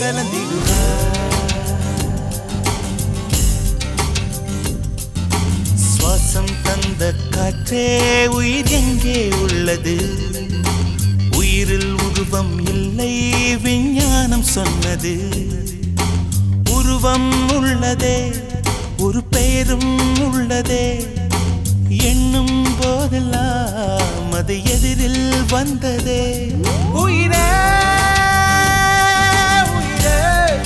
கலந்திடுவார் சுவாசம் தந்த காற்றே உயிர் எங்கே உள்ளது உயிரில் உருவம் இல்லை விஞ்ஞானம் சொன்னது உருவம் உள்ளதே ஒரு பெயரும் உள்ளதே எண்ணும் போதெல்லாம் அது எதிரில் வந்ததே உயிரே உயிரே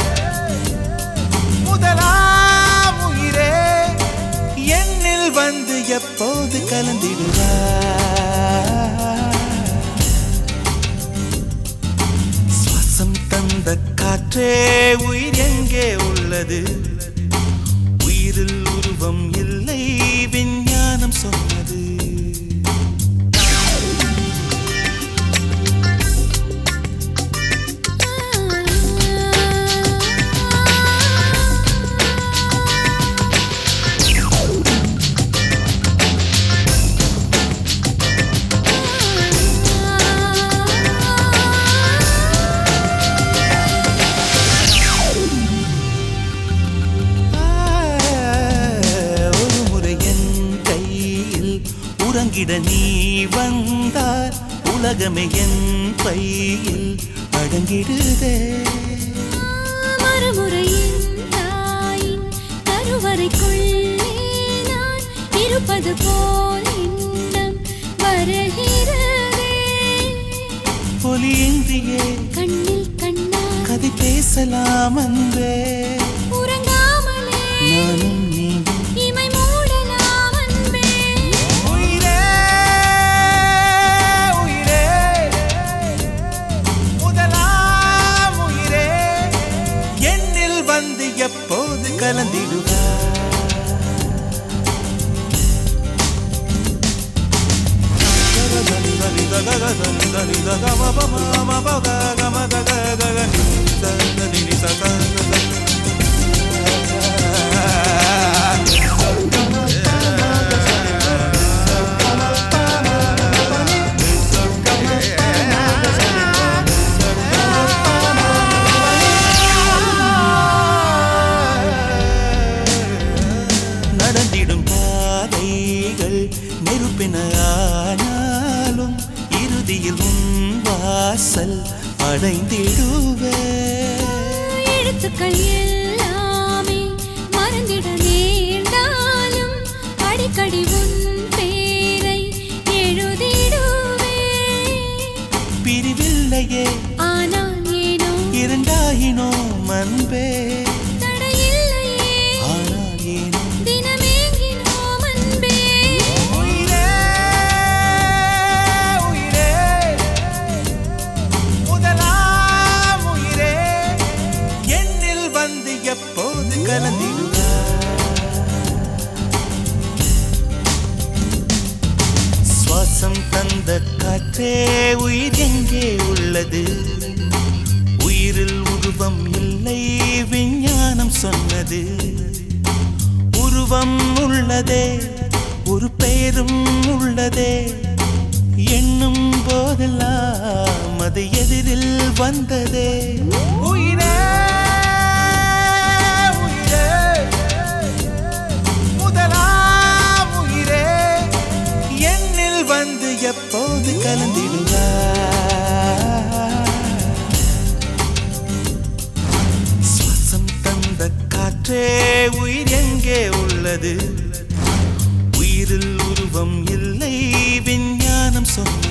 முதலாம் உயிரே என்னில் வந்து எப்போது கலந்திடுவார் சுவாசம் தந்த காற்றே உயிர் எங்கே உள்ளது உயிரில் உருவம் இல்லை விஞ்ஞானம் சொன்னது ஒரு முறை என் கையில் உறங்கிட நீ வந்தார் உலகமே என் பையில் அடங்கிடுதே மறுமுறையின் தாயின் கருவறைக்குள்ளே நான் இருப்பது போல் எண்ணம் வருகிறதே ஒலியின்றியே கண்ணில் கண்ணால் கதை பேசலாம் அன்பே உறங்காமலே நானும் நீயும் இமை மூடலாம் அன்பே உயிரே உயிரே முதலாம் உயிரே என்னில் வந்து எப்போது கலந்திடுவார் நடந்திடும் பாதைகள் நெருப்பின ஆனாலும் இறுதியில் உன் வாசல் அடைந்திடுவே எழுத்துக்கள் எல்லாமே மறந்திட நேர்ந்தாலும் அடிக்கடி உன் பேரை எழுதிடுவே பிரிவில்லையே ஆனால் ஏனோ இரண்டாயினோ அன்பே தடையில்லையே ஆனால் ஏனோ தினமேங்கினோம் அன்பே உயிரே உயிரே முதலாம் உயிரே என்னில் வந்து எப்போது கலந்திடுவார் சுவாசம் தந்த காற்றே உயிர் எங்கே உள்ளது உயிரில் உருவம் இல்லை விஞ்ஞானம் சொன்னது உருவம் உள்ளதே ஒரு பெயரும் உள்ளதே எண்ணும் போதெல்லாம் அது எதிரில் வந்ததே உயிரே உயிரே முதலாம் உயிரே என்னில் வந்து எப்போது கலந்திடுவார் சுவாசம் தந்த காற்றே உயிர் எங்கே உள்ளது உயிரில் உருவம் இல்லை விஞ்ஞானம் சொன்ன